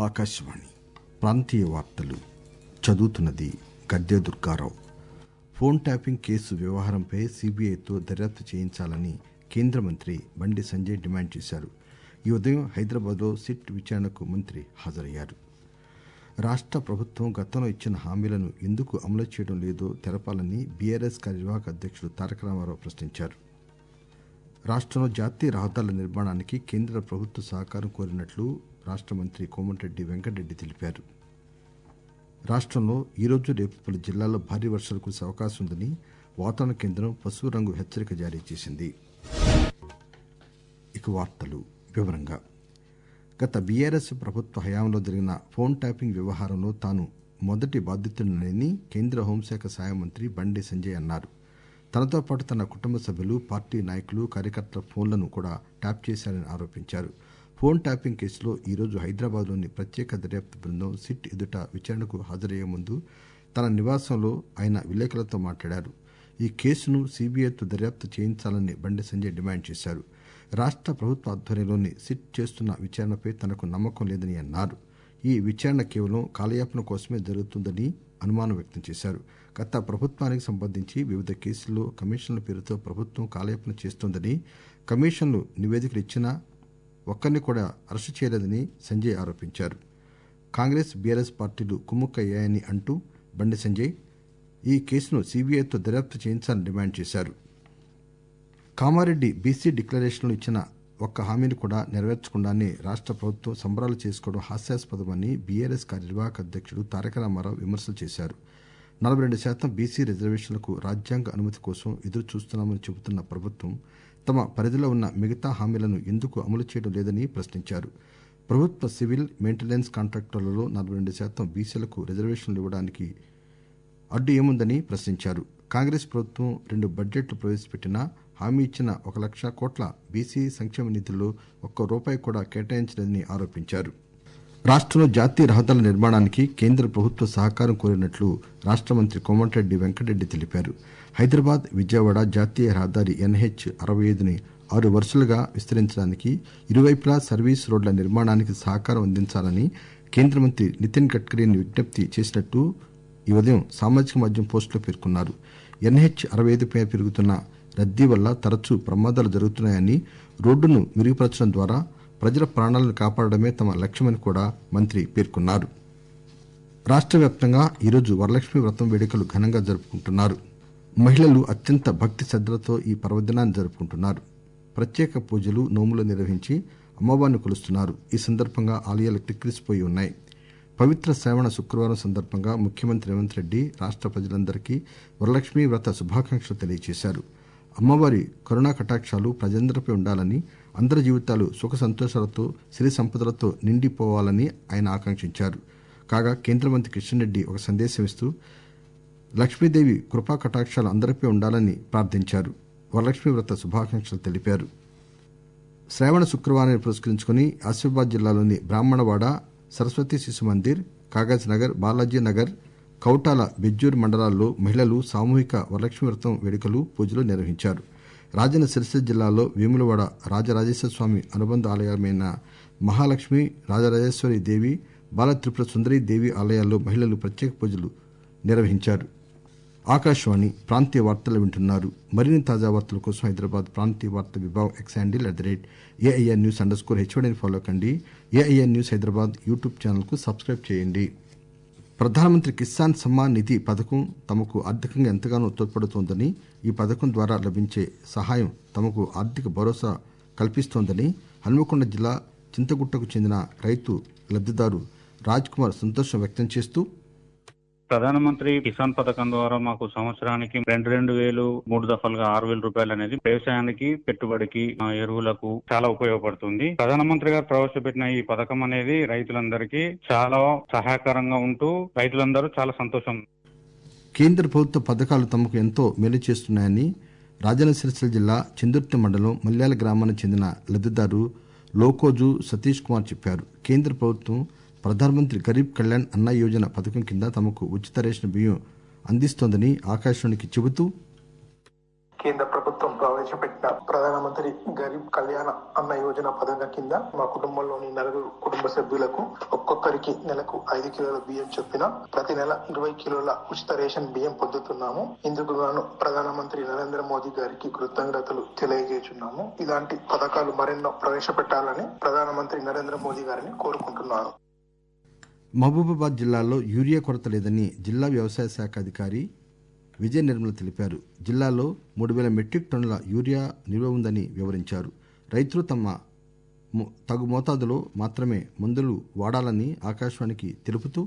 ఆకాశవాణి ప్రాంతీయ వార్తలు చదువుతున్నది Gadde Durgarao phone tapping case వ్యవహారంపై సీబీఐతో దర్యాప్తు చేయించాలని కేంద్ర మంత్రి బండి సంజయ్ డిమాండ్ చేశారు ఈ ఉదయం హైదరాబాద్లో సిట్ విచారణకు మంత్రి హాజరయ్యారు రాష్ట ప్రభుత్వం గతంలో ఇచ్చిన హామీలను ఎందుకు అమలు చేయడం లేదో తెలపాలని బీఆర్ఎస్ కార్యనిర్వాహక అధ్యక్షుడు తారక రామారావు ప్రశ్నించారు రాష్టంలో జాతీయ రహదారుల నిర్మాణానికి కేంద్ర ప్రభుత్వ సహకారం కోరినట్లు రాష్ట మంత్రి కోమటిరెడ్డి వెంకటరెడ్డి తెలిపారు రాష్టంలో ఈరోజు రేపు పలు జిల్లాల్లో భారీ వర్షాలు కురిసే అవకాశం ఉందని వాతావరణ కేంద్రం పసుపు రంగు హెచ్చరిక జారీ చేసింది ఇక వార్తలు వివరంగా గత బీఆర్ఎస్ ప్రభుత్వ హయాంలో జరిగిన ఫోన్ ట్యాపింగ్ వ్యవహారంలో తాను మొదటి బాధితుడినని కేంద్ర హోంశాఖ సహాయ మంత్రి బండి సంజయ్ అన్నారు తనతో పాటు తన కుటుంబ సభ్యులు పార్టీ నాయకులు కార్యకర్తల ఫోన్లను కూడా ట్యాప్ చేశారని ఆరోపించారు ఫోన్ ట్యాపింగ్ కేసులో ఈరోజు హైదరాబాద్లోని ప్రత్యేక దర్యాప్తు బృందం సిట్ ఎదుట విచారణకు హాజరయ్యే ముందు తన నివాసంలో ఆయన విలేకరులతో మాట్లాడారు ఈ కేసును సీబీఐతో దర్యాప్తు చేయించాలని బండి సంజయ్ డిమాండ్ చేశారు రాష్ట ప్రభుత్వ ఆధ్వర్యంలోని సిట్ చేస్తున్న విచారణపై తనకు నమ్మకం లేదని అన్నారు ఈ విచారణ కేవలం కాలయాపన కోసమే జరుగుతుందని అనుమానం వ్యక్తం చేశారు గత ప్రభుత్వానికి సంబంధించి వివిధ కేసుల్లో కమిషన్ల పేరుతో ప్రభుత్వం కాలయాపన చేస్తోందని కమిషన్లు నివేదికలు ఇచ్చినా ఒక్కరిని కూడా అరెస్టు చేయలేదని సంజయ్ ఆరోపించారు కాంగ్రెస్ బీఆర్ఎస్ పార్టీలు కుమ్ముక్కయ్యాయని అంటూ బండి సంజయ్ ఈ కేసును సీబీఐతో దర్యాప్తు చేయించాలని డిమాండ్ చేశారు కామారెడ్డి బీసీ డిక్లరేషన్లో ఇచ్చిన ఒక్క హామీని కూడా నెరవేర్చకుండానే రాష్ట ప్రభుత్వం సంబరాలు చేసుకోవడం హాస్యాస్పదమని బీఆర్ఎస్ కార్యనిర్వాహక అధ్యక్షుడు తారక రామారావు విమర్శలు చేశారు నలభై రెండు శాతం బీసీ రిజర్వేషన్లకు రాజ్యాంగ అనుమతి కోసం ఎదురు చూస్తున్నామని చెబుతున్న ప్రభుత్వం తమ పరిధిలో ఉన్న మిగతా హామీలను ఎందుకు అమలు చేయడం లేదని ప్రశ్నించారు ప్రభుత్వ సివిల్ మెయింటెనెన్స్ కాంట్రాక్టర్లలో నలభై రెండు శాతం బీసీలకు రిజర్వేషన్లు ఇవ్వడానికి అడ్డు ఏముందని ప్రశ్నించారు కాంగ్రెస్ ప్రభుత్వం రెండు బడ్జెట్లు ప్రవేశపెట్టినా హామీ ఇచ్చిన ఒక లక్ష కోట్ల బీసీ సంక్షేమ నిధుల్లో ఒక్క రూపాయి కూడా కేటాయించలేదని ఆరోపించారు రాష్టంలో జాతీయ రహదారుల నిర్మాణానికి కేంద్ర ప్రభుత్వ సహకారం కోరినట్లు రాష్ట మంత్రి కోమటిరెడ్డి వెంకటరెడ్డి తెలిపారు హైదరాబాద్ విజయవాడ జాతీయ రహదారి ఎన్హెచ్ అరవై ఐదుని ఆరు వరుసలుగా విస్తరించడానికి ఇరువైపులా సర్వీస్ రోడ్ల నిర్మాణానికి సహకారం అందించాలని కేంద్ర మంత్రి నితిన్ గడ్కరీని విజ్ఞప్తి చేసినట్టు ఈ ఉదయం సామాజిక మాధ్యమం పోస్టులో పేర్కొన్నారు ఎన్హెచ్ అరవై ఐదుపై పెరుగుతున్న రద్దీ వల్ల తరచూ ప్రమాదాలు జరుగుతున్నాయని రోడ్డును మెరుగుపరచడం ద్వారా ప్రజల ప్రాణాలను కాపాడడమే తమ లక్ష్యమని కూడా మంత్రి పేర్కొన్నారు రాష్ట వ్యాప్తంగా ఈరోజు వరలక్ష్మి వ్రతం వేడుకలు ఘనంగా జరుపుకుంటున్నారు మహిళలు అత్యంత భక్తి శ్రద్దలతో ఈ పర్వదినాన్ని జరుపుకుంటున్నారు ప్రత్యేక పూజలు నోములు నిర్వహించి అమ్మవారిని కొలుస్తున్నారు ఈ సందర్భంగా ఆలయాలు కిక్కిరిసిపోయి ఉన్నాయి పవిత్ర శ్రావణ శుక్రవారం సందర్భంగా ముఖ్యమంత్రి రేవంత్ రెడ్డి రాష్ట ప్రజలందరికీ వరలక్ష్మి వ్రత శుభాకాంక్షలు తెలియజేశారు అమ్మవారి కరుణా కటాక్షాలు ప్రజలందరిపై ఉండాలని అందరి జీవితాలు సుఖ సంతోషాలతో సిరి సంపదలతో నిండిపోవాలని ఆయన ఆకాంక్షించారు కాగా కేంద్ర మంత్రి కిషన్ రెడ్డి ఒక సందేశం ఇస్తూ లక్ష్మీదేవి కృపా కటాక్షాలు అందరిపై ఉండాలని ప్రార్థించారు వరలక్ష్మి వ్రత శుభాకాంక్షలు తెలిపారు శ్రావణ శుక్రవారాన్ని పురస్కరించుకుని ఆసిఫాబాద్ జిల్లాలోని బ్రాహ్మణవాడ సరస్వతి శిశు మందిర్ కాగజ్ నగర్ బాలాజీ నగర్ కౌటాల బెజ్జూర్ మండలాల్లో మహిళలు సామూహిక వరలక్ష్మి వ్రతం వేడుకలు పూజలు నిర్వహించారు రాజన్న సిరిసిల్ల జిల్లాలో వేములవాడ రాజరాజేశ్వర స్వామి అనుబంధ ఆలయమైన మహాలక్ష్మి రాజరాజేశ్వరి దేవి బాలత్రిపుర సుందరి దేవి ఆలయాల్లో మహిళలు ప్రత్యేక పూజలు నిర్వహించారు ఆకాశవాణి ప్రాంతీయ వార్తలు వింటున్నారు మరిన్ని తాజా వార్తల కోసం హైదరాబాద్ ప్రాంతీయ వార్తా విభాగం X handle at the rate AIR news underscore స్కోర్ హెచ్ఓడిని ఫాలో కండి AIR news Hyderabad YouTube channel కు సబ్స్క్రైబ్ చేయండి ప్రధానమంత్రి కిసాన్ సమ్మాన్ నిధి పథకం తమకు ఆర్థికంగా ఎంతగానో తోడ్పడుతోందని ఈ పథకం ద్వారా లభించే సహాయం తమకు ఆర్థిక భరోసా కల్పిస్తోందని హన్మకొండ జిల్లా చింతగుట్టకు చెందిన రైతు లబ్దిదారు రాజ్ కుమార్ సంతోషం వ్యక్తం చేస్తూ ప్రధానమంత్రి కిసాన్ పథకం ద్వారా మాకు సంవత్సరానికి రెండు రెండు వేలు మూడు దఫలుగా ఆరు వేల రూపాయలు అనేది వ్యవసాయానికి పెట్టుబడికి ఆ, ఎరువులకు చాలా ఉపయోగపడుతుంది ప్రధానమంత్రి గారు ప్రవేశపెట్టిన ఈ పథకం అనేది రైతులందరికీ చాలా సహాయకరంగా ఉంటూ రైతులందరూ చాలా సంతోషం కేంద్ర ప్రభుత్వ పథకాలు తమకు ఎంతో మేలు చేస్తున్నాయని రాజన్న సిరిసిల్ల జిల్లా చందుర్తి మండలం మల్యాల గ్రామానికి చెందిన లబ్దిదారు లోకోజు సతీష్ కుమార్ చెప్పారు కేంద్ర ప్రభుత్వం ప్రధానమంత్రి గరీబ్ కళ్యాణ్ అన్న యోజన పథకం కింద తమకు ఉచిత రేషన్ బియ్యం అందిస్తోందని ఆకాశవాణికి చెబుతూ కేంద్ర ప్రభుత్వం ప్రభుత్వం ప్రవేశపెట్టిన ప్రధానమంత్రి గరీబ్ కళ్యాణ అన్న యోజన పథకం కింద మా కుటుంబంలోని నలుగురు కుటుంబ సభ్యులకు ఒక్కొక్కరికి నెలకు ఐదు కిలోల బియ్యం చొప్పున ప్రతి నెల ఇరవై కిలోల ఉచిత రేషన్ బియ్యం పొందుతున్నాము ఇందుకు గాను ప్రధానమంత్రి నరేంద్ర మోదీ గారికి కృతజ్ఞతలు తెలియజేస్తున్నాము ఇలాంటి పథకాలు మరెన్నో ప్రవేశపెట్టాలని ప్రధానమంత్రి నరేంద్ర మోదీ గారిని కోరుకుంటున్నాను మహబూబాబాద్ జిల్లాలో యూరియా కొరత లేదని జిల్లా వ్యవసాయ శాఖ అధికారి విజయ నిర్మల తెలిపారు జిల్లాలో మూడు వేల మెట్రిక్ టన్నుల యూరియా నిల్వ ఉందని వివరించారు రైతులు తమ మో- తగు మోతాదులో మాత్రమే మందులు వాడాలని ఆకాశవాణికి తెలుపుతూ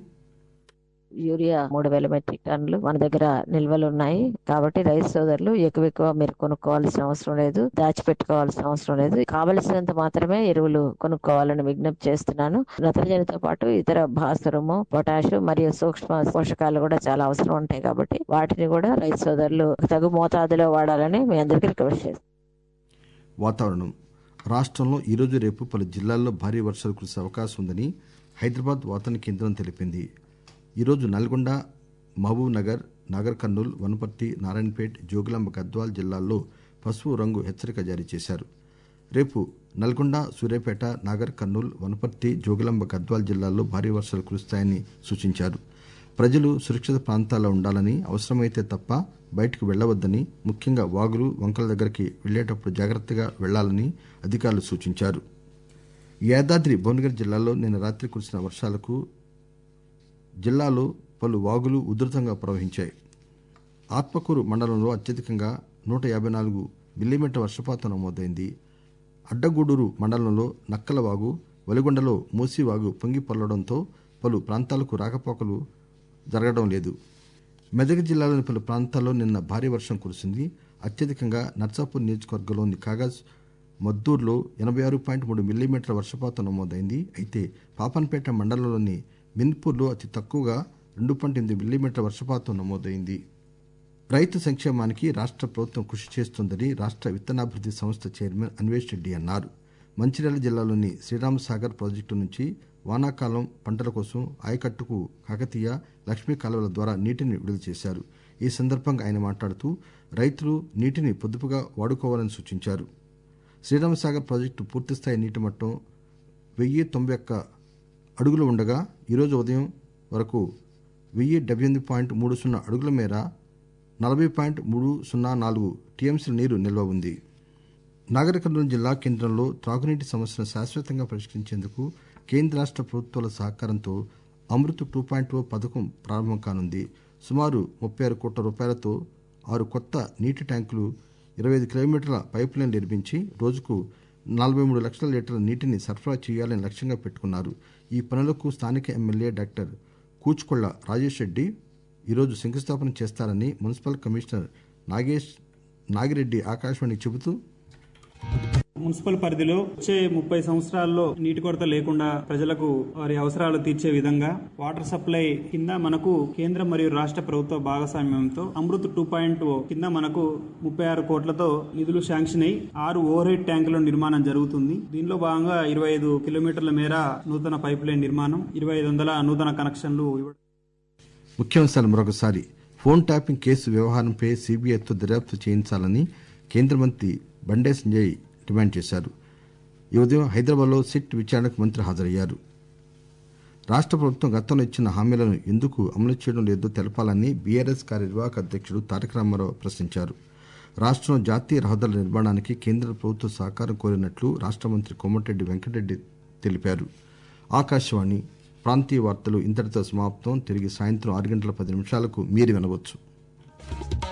యూరియా మూడు వేల మెట్రిక్ టన్నులు మన దగ్గర నిల్వలు ఉన్నాయి కాబట్టి రైతు సోదరులు ఎక్కువ ఎక్కువ మీరు కొనుక్కోవాల్సిన అవసరం లేదు దాచిపెట్టుకోవాల్సిన అవసరం లేదు కావలసినంత మాత్రమే ఎరువులు కొనుక్కోవాలని విజ్ఞప్తి చేస్తున్నాను నత్రజనితో పాటు ఇతర భాస్వరము పొటాషు మరియు సూక్ష్మ పోషకాలు కూడా చాలా అవసరం ఉంటాయి కాబట్టి వాటిని కూడా రైతు సోదరులు తగు మోతాదులో వాడాలని మీ అందరికీ రిక్వెస్ట్ చేస్తున్నాను వాతావరణం రాష్ట్రంలో ఈరోజు రేపు పలు జిల్లాల్లో భారీ వర్షాలు కురిసే అవకాశం ఉందని హైదరాబాద్ వాతావరణ కేంద్రం తెలిపింది ఈరోజు నల్గొండ మహబూబ్ నగర్ నాగర్ కర్నూల్ వనపర్తి నారాయణపేట్ జోగులాంబ గద్వాల్ జిల్లాల్లో పసుపు రంగు హెచ్చరిక జారీ చేశారు రేపు నల్గొండ సూర్యాపేట నాగర్ కర్నూల్ వనపర్తి జోగులాంబ గద్వాల్ జిల్లాల్లో భారీ వర్షాలు కురుస్తాయని సూచించారు ప్రజలు సురక్షిత ప్రాంతాల్లో ఉండాలని అవసరమైతే తప్ప బయటకు వెళ్లవద్దని ముఖ్యంగా వాగులు వంకల దగ్గరికి వెళ్లేటప్పుడు జాగ్రత్తగా వెళ్లాలని అధికారులు సూచించారు యాదాద్రి భువనగిరి జిల్లాలో నిన్న రాత్రి కురిసిన వర్షాలకు జిల్లాలో పలు వాగులు ఉధృతంగా ప్రవహించాయి ఆత్మకూరు మండలంలో అత్యధికంగా నూట యాభై నాలుగు మిల్లీమీటర్ వర్షపాతం నమోదైంది అడ్డగూడూరు మండలంలో నక్కలవాగు వలిగొండలో మూసీవాగు పొంగి పొల్లడంతో పలు ప్రాంతాలకు రాకపోకలు జరగడం లేదు మెదక్ జిల్లాలోని పలు ప్రాంతాల్లో నిన్న భారీ వర్షం కురిసింది అత్యధికంగా నర్సాపూర్ నియోజకవర్గంలోని కాగజ్ మద్దూరులో ఎనభై ఆరు పాయింట్ మూడు మిల్లీమీటర్ల వర్షపాతం నమోదైంది అయితే పాపన్పేట మండలంలోని మిన్పూర్లో అతి తక్కువగా రెండు పాయింట్ ఎనిమిది మిల్లీమీటర్ల వర్షపాతం నమోదైంది రైతు సంక్షేమానికి రాష్ట్ర ప్రభుత్వం కృషి చేస్తోందని రాష్ట్ర విత్తనాభివృద్ధి సంస్థ చైర్మన్ అన్వేష్ రెడ్డి అన్నారు మంచిర్యాల జిల్లాలోని శ్రీరామ్ సాగర్ ప్రాజెక్టు నుంచి వానాకాలం పంటల కోసం ఆయకట్టుకు కాకతీయ లక్ష్మీ కాలువల ద్వారా నీటిని విడుదల చేశారు ఈ సందర్భంగా ఆయన మాట్లాడుతూ రైతులు నీటిని పొదుపుగా వాడుకోవాలని సూచించారు శ్రీరామ్ సాగర్ ప్రాజెక్టు పూర్తిస్థాయి నీటి మట్టం వెయ్యి తొంభై ఒక్క అడుగులు ఉండగా ఈరోజు ఉదయం వరకు వెయ్యి డెబ్బై ఎనిమిది పాయింట్ మూడు సున్నా అడుగుల మేర నలభై పాయింట్ మూడు సున్నా నాలుగు టీఎంసీల నీరు నిల్వ ఉంది నాగర్ కర్నూలు జిల్లా కేంద్రంలో త్రాగునీటి సమస్యను శాశ్వతంగా పరిష్కరించేందుకు కేంద్ర రాష్ట్ర ప్రభుత్వాల సహకారంతో అమృత్ టూ పాయింట్ ఓ పథకం ప్రారంభం కానుంది సుమారు ముప్పై ఆరు కోట్ల రూపాయలతో ఆరు కొత్త నీటి ట్యాంకులు ఇరవై ఐదు కిలోమీటర్ల పైప్ లైన్ నిర్మించి రోజుకు నలభై మూడు లక్షల లీటర్ల నీటిని సరఫరా చేయాలని లక్ష్యంగా పెట్టుకున్నారు ఈ పనులకు స్థానిక ఎమ్మెల్యే డాక్టర్ కూచుకొళ్ల రాజేష్ రెడ్డి ఈరోజు శంకుస్థాపన చేస్తారని మున్సిపల్ కమిషనర్ నాగేష్ నాగిరెడ్డి ఆకాశవాణికి చెబుతూ మున్సిపల్ పరిధిలో వచ్చే ముప్పై సంవత్సరాల్లో నీటి కొరత లేకుండా ప్రజలకు వారి అవసరాలు తీర్చే విధంగా వాటర్ సప్లై కింద మనకు కేంద్ర మరియు రాష్ట్ర ప్రభుత్వ భాగస్వామ్యంతో అమృత్ టూ పాయింట్ కింద మనకు ముప్పై ఆరు కోట్లతో నిధులు శాంక్షన్ అయి ఆరు ఓవర్ హెడ్ ట్యాంకుల నిర్మాణం జరుగుతుంది దీనిలో భాగంగా ఇరవై ఐదు కిలోమీటర్ల మేర నూతన పైప్ లైన్ నిర్మాణం ఇరవై ఐదు వందల నూతన కనెక్షన్లు ఇవ్వడం ముఖ్యాంశాలు మరొకసారి ఫోన్ ట్యాపింగ్ కేసు వ్యవహారంపై సీబీఐతో దర్యాప్తు చేయించాలని కేంద్ర మంత్రి బండే సంజయ్ డిమాండ్ చేశారు ఈ ఉదయం హైదరాబాద్లో సిట్ విచారణకు మంత్రి హాజరయ్యారు రాష్ట్ర ప్రభుత్వం గతంలో ఇచ్చిన హామీలను ఎందుకు అమలు చేయడం లేదో తెలపాలని బీఆర్ఎస్ కార్యనిర్వాహక అధ్యక్షుడు తారక రామారావు ప్రశ్నించారు రాష్ట్రంలో జాతీయ రహదారుల నిర్మాణానికి కేంద్ర ప్రభుత్వ సహకారం కోరినట్లు రాష్ట్ర మంత్రి కోమటిరెడ్డి వెంకటరెడ్డి తెలిపారు ఆకాశవాణి ప్రాంతీయ వార్తలు ఇంతటితో సమాప్తం తిరిగి సాయంత్రం ఆరు గంటల పది నిమిషాలకు మీరు వినవచ్చు